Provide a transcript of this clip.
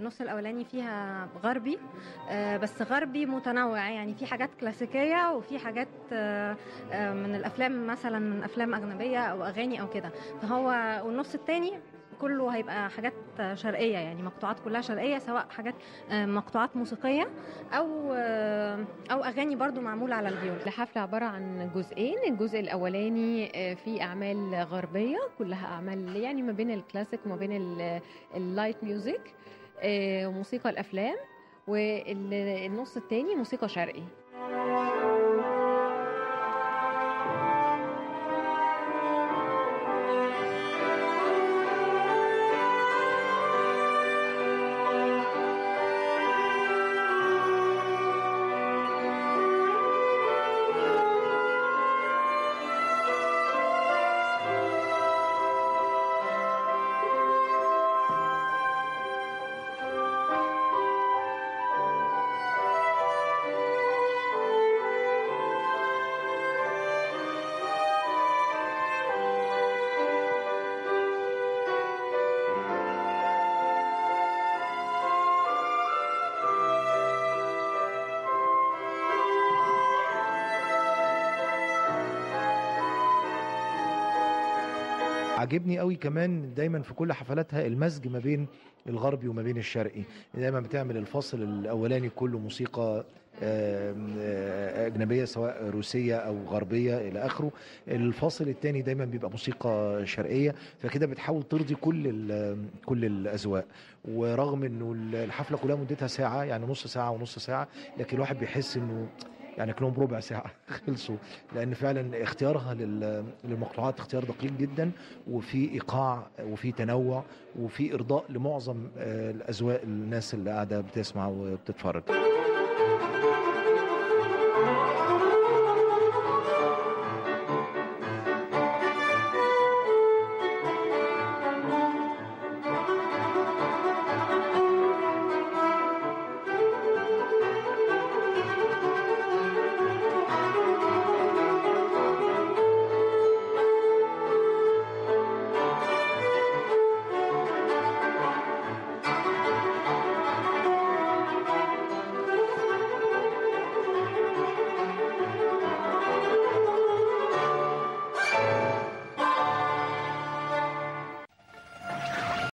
النص الاولاني فيها غربي آه، بس غربي متنوع يعني في حاجات كلاسيكيه وفي حاجات آه، آه، من الافلام مثلا من افلام اجنبيه او اغاني او كده فهو والنص التاني كله هيبقى حاجات شرقيه يعني مقطوعات كلها شرقيه سواء حاجات آه، مقطوعات موسيقيه او آه، او اغاني برضو معموله على الفيول الحفلة عبارة عن جزئين الجزء الأولاني آه، فيه أعمال غربية كلها أعمال يعني ما بين الكلاسيك وما بين ال- اللايت ميوزك آه، وموسيقى الأفلام والنص التاني موسيقى شرقي عاجبني قوي كمان دايما في كل حفلاتها المزج ما بين الغربي وما بين الشرقي دايما بتعمل الفصل الاولاني كله موسيقى آم، آه، اجنبيه سواء روسيه او غربيه الى اخره الفاصل الثاني دايما بيبقى موسيقى شرقيه فكده بتحاول ترضي كل ال- كل الاذواق ورغم انه الحفله كلها مدتها ساعه يعني نص ساعه ونص ساعه لكن الواحد بيحس انه يعني كلهم ربع ساعه خلصوا لان فعلا اختيارها لل- للمقطوعات اختيار دقيق جدا وفي ايقاع وفي تنوع وفي ارضاء لمعظم آه، الاذواق الناس اللي قاعده بتسمع وبتتفرج